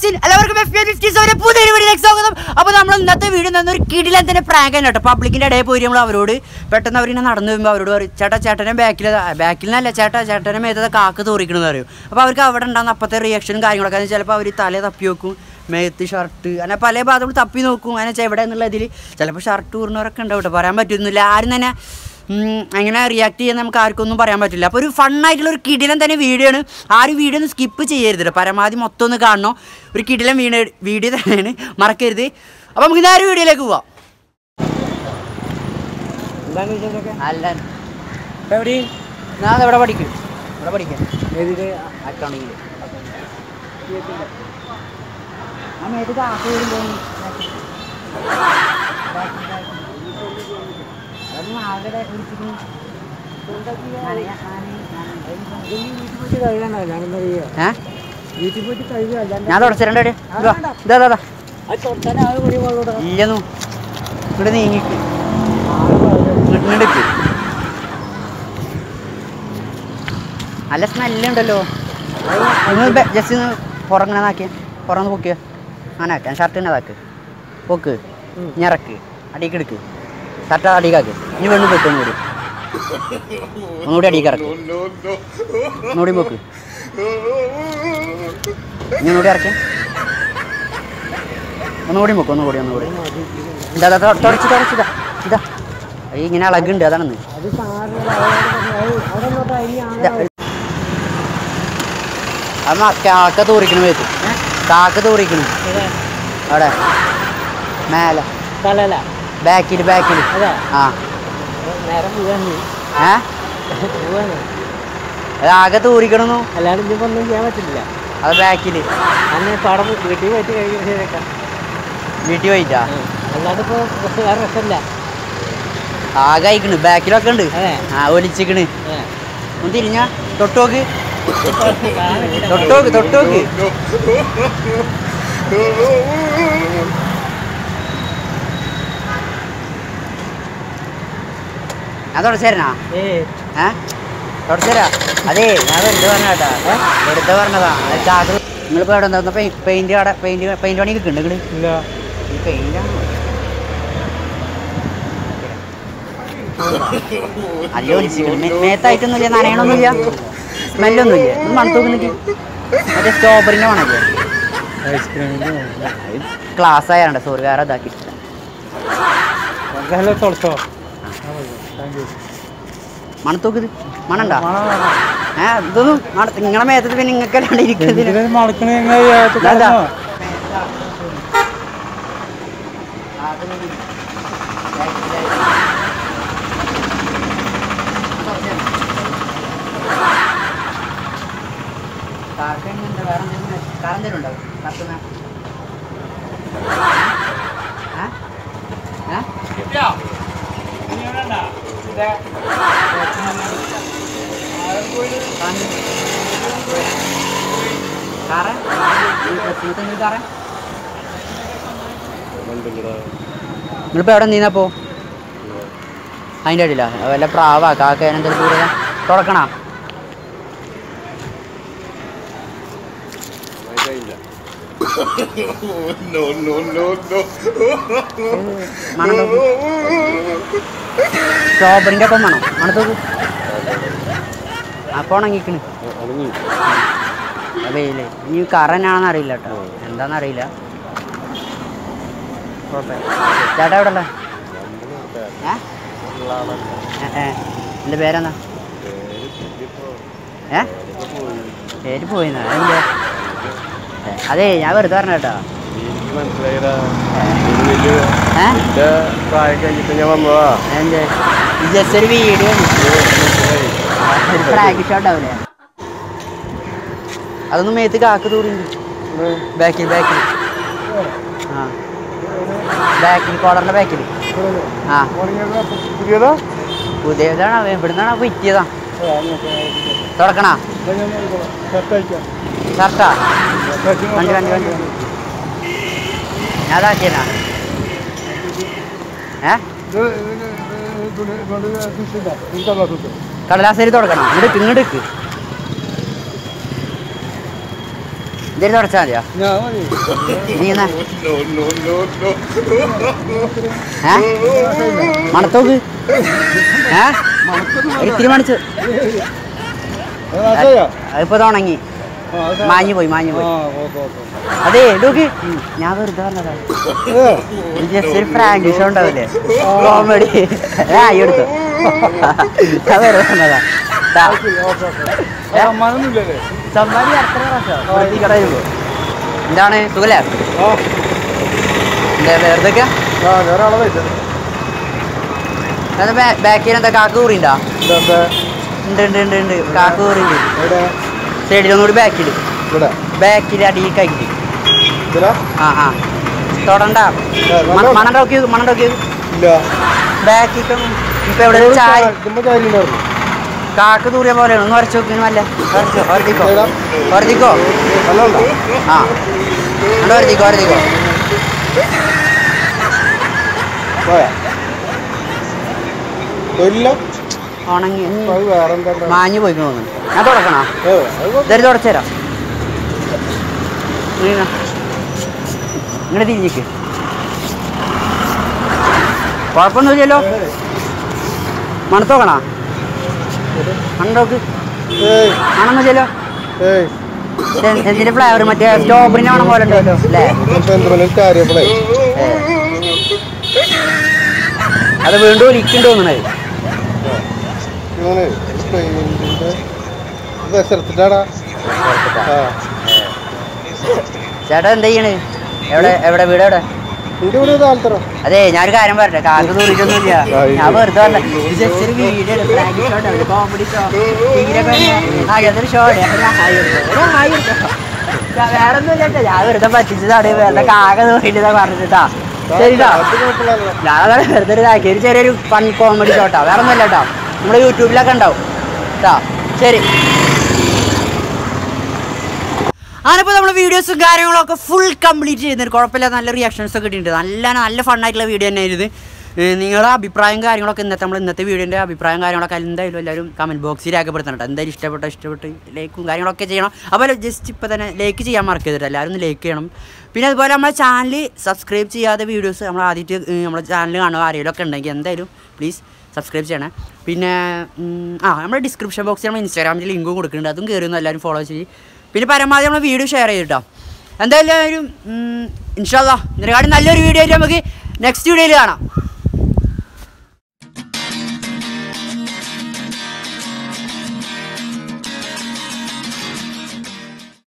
Guys എല്ലാവർക്കും F fifties പുതിയൊരു വീഡിയോയിലേക്ക് സ്വാഗതം അപ്പോൾ നമ്മൾ ഇന്നത്തെ വീഡിയോ നിന്ന് ഒരു കിടിലൻ തന്നെ പ്രാങ്ക് തന്നെ കേട്ടോ പബ്ലിക്കിൻ്റെ ഇടയിൽ പോയി നമ്മൾ അവരോട് പെട്ടെന്ന് അവരിങ്ങനെ നടന്നു വരുമ്പോൾ അവരോട് പറയും ചേട്ടാ ചേട്ടനെ ബാക്കിൽ ബാക്കിൽ നിന്നല്ല ചേട്ടാ ചേട്ടനെ മേത്തത് കാക്ക് തോറിക്കണമെന്ന് പറയും അപ്പോൾ അവർക്ക് അവിടെ ഉണ്ടാകുന്ന അപ്പോഴത്തെ റിയാക്ഷനും കാര്യങ്ങളൊക്കെ അത് ചിലപ്പോൾ അവർ തല തപ്പി വെക്കും മേത്ത് ഷർട്ട് അങ്ങനെ പല ഭാഗത്തും തപ്പി നോക്കും അങ്ങനെ വെച്ചാൽ എവിടെ എന്നുള്ളതിൽ ചിലപ്പോൾ ഷർട്ട് ഊർന്നവരൊക്കെ ഉണ്ടാവും കേട്ടോ പറയാൻ പറ്റുന്നില്ല ആരും തന്നെ ഉം, അങ്ങനെ റിയാക്ട് ചെയ്യാൻ നമുക്ക് ആർക്കൊന്നും പറയാൻ പറ്റില്ല അപ്പോൾ ഒരു ഫണ്ണായിട്ടുള്ള ഒരു കിടിലൻ തന്നെ വീഡിയോ ആണ് ആ ഒരു വീഡിയോ ഒന്ന് സ്കിപ്പ് ചെയ്യരുത് കേട്ടോ. പരമാവധി മൊത്തം ഒന്ന് കാണണം ഒരു കിടിലൻ വീഡിയോ വീഡിയോ തന്നെയാണ് മറക്കരുത് അപ്പോൾ നമുക്ക് നേരെ വീഡിയോയിലേക്ക് പോവാം എന്താണ് വിശേഷമൊക്കെ അല്ല എവിടെ ഞാൻ ഇവിടെ പഠിക്കും ഇവിടെ പഠിക്കാം ഏതില് അക്കൗണ്ടിങ്ങിൽ ഞാൻ ഏത് ക്ലാസ് വരുമ്പോൾ വീട്ടിൽ പോയിട്ട് കഴുകാനോ ഞാനെന്താ ചെയ്യുക ഏ വീട്ടിൽ പോയിട്ട് കഴുകുക അല്ലാണ്ട് ഞാൻ തുടച്ചിരണ്ട ഇതാ ഇതാ ഇതാ അത് തൊട്ടാൻ ആകെ കൂടി വെള്ളോട് ഇല്ലെന്നു ഇവിടെ നീങ്ങിക്ക് ഇങ്ങോട്ട് നല്ല സ്മെല്ലുണ്ടല്ലോ നിങ്ങൾ ജസ്റ്റ് ഒന്ന് പുറങ്ങനെ നാക്കിയ പുറന്ന് പൊക്കിയ അങ്ങനെ ആക്കാൻ ഷർട്ട് തന്നെ അതാക്ക് പൊക്ക് ഞെറക്ക് അടിക്ക് എടുക്ക് ഷർട്ട് അടിക്കാക്ക് ഇനി വെണ്ണു പൊക്ക് ഒന്നുകൂടി ഒന്നുകൂടി അടിക്ക് ഇറക്ക് ഒന്നുകൂടി പൊക്ക് ഇനി ഒന്നുകൂടി ഇറക്കി ഒന്നുകൂടി പൊക്ക് ഒന്നുകൂടി ഒന്നുകൂടി ഇതാ ഇതാ, തൊ- തുടച്ച് തുടച്ചിതാ ഇതാ ഈ ഇങ്ങനെ ഇളകുണ്ട് അതാണെന്ന് അത് സാറിന് അവിടെ നോട്ടാ ഇനി ഇതാ. ആകെ അത് മ- കാക്ക തൂറിക്കണ വേത്ത് കാക്ക തൂറിക്കണു അവിടെ മേലെ തലല്ല ബാക്കിൽ ബാക്കിൽ അതാ ആ നേരം പോവാന്ന് ഏ പോവാന്ന് അത് ആകെ തൂറിക്കണു അല്ലാണ്ട് ഇനിയിപ്പോ ഒന്നും ചെയ്യാൻ പറ്റില്ല അത് ബാക്കിൽ അന്ന് പടം വീട്ടിൽ പോയിട്ട് കഴിക്കുന്ന ശരിയാക്കാം വീട്ടിൽ പോയിട്ടാ അല്ലാണ്ട് ഇപ്പൊ കുറച്ച് വേറെ രസമില്ല ആകെ അയക്കണ് ബാക്കിലൊക്കെ ഉണ്ട് അതെ ആ ഒലിച്ചിക്കണ് ഏ. ഒന്ന് തിരിഞ്ഞ തൊട്ടോക്ക് തൊട്ടോക്ക് തൊട്ടോക്ക് ഞാൻ തുടച്ചേരനാ ഏയ് ഏ തുടച്ചേരാ അതേ ഞാൻ വെറുതെ പറഞ്ഞ കേട്ടാ വെറുതെ പറഞ്ഞതാ ചാക്ക് നിങ്ങളിപ്പോ എവിടെ എന്താ പെയിന്റ് കട പെയിന്റ് പെയിന്റ് പണി നിൽക്കുന്നുണ്ട് നിങ്ങള് ഇല്ല ഈ പെയിന്റാണ് അല്ല ഒലിച്ചിട്ടുണ്ട് മേത്തായിട്ടൊന്നുമില്ല നനയണമൊന്നുമില്ല സ്മെല്ലൊന്നുമില്ല ഒന്ന് മണത്ത് നോക്കുന്നിട്ട് മറ്റേ സ്ട്രോബെറിൻ്റെ മണല്ലേ ഐസ്ക്രീമിന്റെ ക്ലാസ് ആയാണ്ട് സോറി വേറെ ഇതാക്കി ഹലോ തുളച്ചോ താങ്ക് യു മണത്ത് നോക്കുന്നത് മണണ്ടാ ഏ ഇതൊന്നും മണ നിങ്ങളെ മേത്തത് പിന്നെ നിങ്ങൾക്കല്ലാണ്ട് ഇരിക്കുന്നത് മണക്കണ ഇതാ. നിങ്ങളിപ്പോ എവിടെ നീന്നപ്പോ അതിൻ്റെ അടിയില്ല വല്ല പ്രാവാ കാക്ക എന്തെങ്കിലും ദൂരെ തുറക്കണ no, no, no, no. മണം നോക്ക് സ്ട്രോബെറിൻ്റെ ഒപ്പം വേണം മണത്തോക്ക് അപ്പോൾ ഉണങ്ങിക്കണ് വെയില് ഇനി കറനാണെന്ന് അറിയില്ല കേട്ടോ എന്താണെന്ന് അറിയില്ല കുഴപ്പമില്ല ചേട്ടാ എവിടെ ഉള്ളത് ഏ ഏ, ഏ എൻ്റെ പേരെന്നാ ഏ പേര് പോയിന്നാ എന്താ അതെ ഞാൻ വെറുതെ പറഞ്ഞ കേട്ടോ ഏ പ്രായം കഴിഞ്ഞിട്ട് ഞാൻ വന്നതാ എന്ത് ജസ്റ്റ് ഒരു വീഡിയോ ഒരു ഫ്ലാഗ് ഷോട്ട് ആവില്ലേ അതൊന്നും മേത്ത് കാക്ക തൂറിണ്ട് ബാക്കിൽ ബാക്കിൽ ആ ബാക്കിൽ കോളറിന്റെ ബാക്കിൽ ആ പുതിയതാ പുതിയതാണ് അവൻ ഇവിടുന്നാണ് അപ്പൊ ഇറ്റിയതാ തുറക്കണ ഷർട്ടാ വണ്ടി വണ്ടി വണ്ടി വണ്ടി ഞാൻ അതാക്കിയനാ ഏ കടലാസരി തുടക്കണം ഇങ്ങോട്ട് ഇങ്ങോട്ട് ഇതൊരു തുടച്ചാൽ മതിയോ ഞാൻ മതി നീ എന്നാ No, no, no, no. ഏ മണത്തോക്ക് ഏ ഇത്തിരി മണിച്ച് അതിപ്പോ തുടങ്ങി മാഞ്ഞു പോയി മാഞ്ഞു പോയി അതെ ഡോക്ക് ഞാൻ വെറുതെ പറഞ്ഞതാ ജസ്റ്റ് ഒരു പ്രാങ്ക് ഷോ ഉണ്ടാവില്ലേ കോമഡി ആയി എടുത്തു ഞാൻ വെറുതെ പറഞ്ഞതാ ദാ, സമ്മാനമൊന്നുമില്ലല്ലേ സമ്മാനി അത്ര പ്രാവശ്യം വൃത്തികേട് വരുമ്പോ. എന്താണ് സുഖല്ലേ എന്താ വെറുതെ ബാക്കിൽ എന്താ കാക്ക കൂറിണ്ടാ ഉണ്ട് ഉണ്ട് ഉണ്ട് ഉണ്ട് കാക്ക കൂറിണ്ട് സൈഡിലൊന്നുകൂടി ബാക്കിൽ ഇവിടെ ബാക്കിൽ അടിയിൽ കഴിക്കും ഇതിലാ ആ ആ തൊടണ്ട മണം നോക്കി മണം നോക്കി ഇല്ല ബാക്കിൽ ഇപ്പൊ എവിടെ ഒരു ചായ ഇതുമ്പോ കാര്യം ഉണ്ടായിരുന്നു കാക്ക ദൂരെ പോലെയാണ് ഒന്ന് ഉരച്ചു നോക്കുന്നല്ല ഉരത്തിക്കോ ഉരത്തിക്കോ നല്ല ഉണ്ടോ ആ അവിടെ ഉരത്തിക്കോ ഉരത്തിക്കോ പോയാ തൊഴിലില്ല ഉണങ്ങി അപ്പൊ അത് വേറെ എന്താ ഉണ്ടാവുക? മാഞ്ഞു പോയി തോന്നുന്നു ഞാൻ തുടക്കണോ ഏ, അത് കൊ- ഇതൊരു തുടച്ചുതരാം ഇങ്ങനെ തിരിഞ്ഞിക്ക് കുഴപ്പമൊന്നുമില്ലല്ലോ മണത്തോക്കണോ മണത്തോക്ക് ഏയ് മണമൊന്നുമില്ലല്ലോ ഏയ് ഇത് എന്തിന്റെ ഫ്ലേവർ മറ്റേ സ്ട്രോബെറിന്റെ മണം പോലെ ഉണ്ടല്ലോ അല്ലേ ഇപ്പൊ എന്ത് പറഞ്ഞാലും കാര്യപ്പോളേ ഏ. അത് വീണ്ടും ഒലിക്കുണ്ട് തോന്നണത് ഇങ്ങനെ പെയിന്റിന്റെ ദശരത്തിട്ടാടാ ആ ചേട്ടാ എന്താ ചെയ്യണ് എവിടെ എവിടെ വീട് എവിടെ എന്റെ ഇവിടെ താല്പര്യം അതെ ഞാനൊരു കാര്യം പറയട്ടെ കാക്ക് തൂറിയിട്ടൊന്നുമില്ല ഞാൻ വെറുതെ പറഞ്ഞ ജസ്റ്റ് ഒരു വീഡിയോ കോമഡി ഷോ അങ്ങനത്തെ ഷോ വേറെ ഒന്നും ഇല്ല ഞാൻ വെറുതെ പറ്റിച്ചതാണ് വെറുതെ കാക്ക തൂറിയിട്ടാ പറഞ്ഞിട്ടാ ശരിട്ടാ അത് കുഴപ്പമില്ല ഞാനതാണ് വെറുതെ ഒരു ഇതാക്കി ഒരു ചെറിയൊരു ഫൺ കോമഡി ഷോട്ടാ വേറെ ഒന്നുമില്ല കേട്ടോ നമ്മുടെ യൂട്യൂബിലൊക്കെ ഉണ്ടാവും കേട്ടോ ശരി അങ്ങനിപ്പോൾ നമ്മൾ വീഡിയോസും കാര്യങ്ങളൊക്കെ ഫുൾ കംപ്ലീറ്റ് ചെയ്യുന്നുണ്ട് കുഴപ്പമില്ല നല്ല റിയാക്ഷൻസ് ഒക്കെ കിട്ടിയിട്ടുണ്ട് നല്ല നല്ല ഫണ്ണായിട്ടുള്ള വീഡിയോ തന്നെയായിരുന്നു ഏഹ് നിങ്ങളുടെ അഭിപ്രായം കാര്യങ്ങളൊക്കെ ഇന്നത്തെ നമ്മൾ ഇന്നത്തെ വീഡിയോൻ്റെ അഭിപ്രായം കാര്യങ്ങളൊക്കെ എന്തായാലും എല്ലാവരും കമൻറ്റ് ബോക്സിൽ രേഖപ്പെടുത്തണം കേട്ടോ എന്തായാലും ഇഷ്ടപ്പെട്ട ഇഷ്ടപ്പെട്ട് ലൈക്കും കാര്യങ്ങളൊക്കെ ചെയ്യണം അതുപോലെ ജസ്റ്റ് ഇപ്പോൾ തന്നെ ലൈക്ക് ചെയ്യാൻ മറക്കരുത് എല്ലാവരും ഒന്ന് ലൈക്ക് ചെയ്യണം പിന്നെ അതുപോലെ നമ്മുടെ ചാനൽ സബ്സ്ക്രൈബ് ചെയ്യാത്ത വീഡിയോസ് നമ്മൾ ആദ്യമായിട്ട് ഏഹ് നമ്മുടെ ചാനൽ കാണുക ആരെങ്കിലുമൊക്കെ ഉണ്ടെങ്കിൽ എന്തായാലും പ്ലീസ് സബ്സ്ക്രൈബ് ചെയ്യണേ പിന്നെ ഉം, ആ നമ്മുടെ ഡിസ്ക്രിപ്ഷൻ ബോക്സിൽ നമ്മൾ ഇൻസ്റ്റാഗ്രാമിൽ ലിങ്കും കൊടുക്കുന്നുണ്ട് അതും കയറി ഒന്ന് എല്ലാവരും ഫോളോ ചെയ്യും പിന്നെ പരമാവധി നമ്മൾ വീഡിയോ ഷെയർ ചെയ്തിട്ടോ എന്തായാലും ഇൻഷാല്ല ഇതിനെക്കാട്ടി നല്ലൊരു വീഡിയോ ആയിട്ട് നമുക്ക് നെക്സ്റ്റ് വീഡിയോയിൽ കാണാം